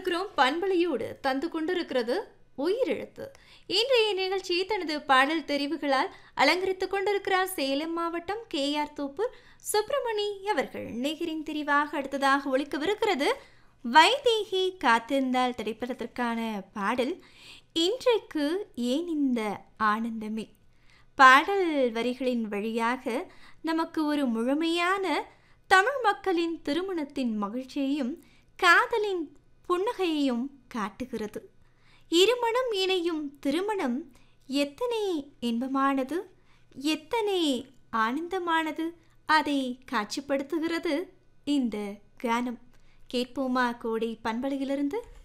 இணைந்திருக்கிறோம் பண்பலையோடு தந்து கொண்டிருக்கிறது உயிரெழுத்து இன்றைய நிகழ்ச்சி தனது பாடல் தெரிவுகளால் அலங்கரித்துக் கொண்டிருக்கிறார் சேலம் மாவட்டம் கே ஆர் தோப்பூர் சுப்பிரமணி அவர்கள் நிகரின் தெரிவாக அடுத்ததாக ஒழிக்கவிருக்கிறது வைதேகி காத்திருந்தால் திரைப்படத்திற்கான பாடல் இன்றைக்கு ஏன் இந்த ஆனந்தமே பாடல் வரிகளின் வழியாக நமக்கு ஒரு முழுமையான தமிழ் மக்களின் திருமணத்தின் மகிழ்ச்சியையும் காதலின் புன்னகையையும் காட்டுகிறது இருமணம் இணையும் திருமணம் எத்தனை இன்பமானது எத்தனை ஆனந்தமானது அதை காட்சிப்படுத்துகிறது இந்த கானம் கேட்போமா கோடை பண்பலையிலிருந்து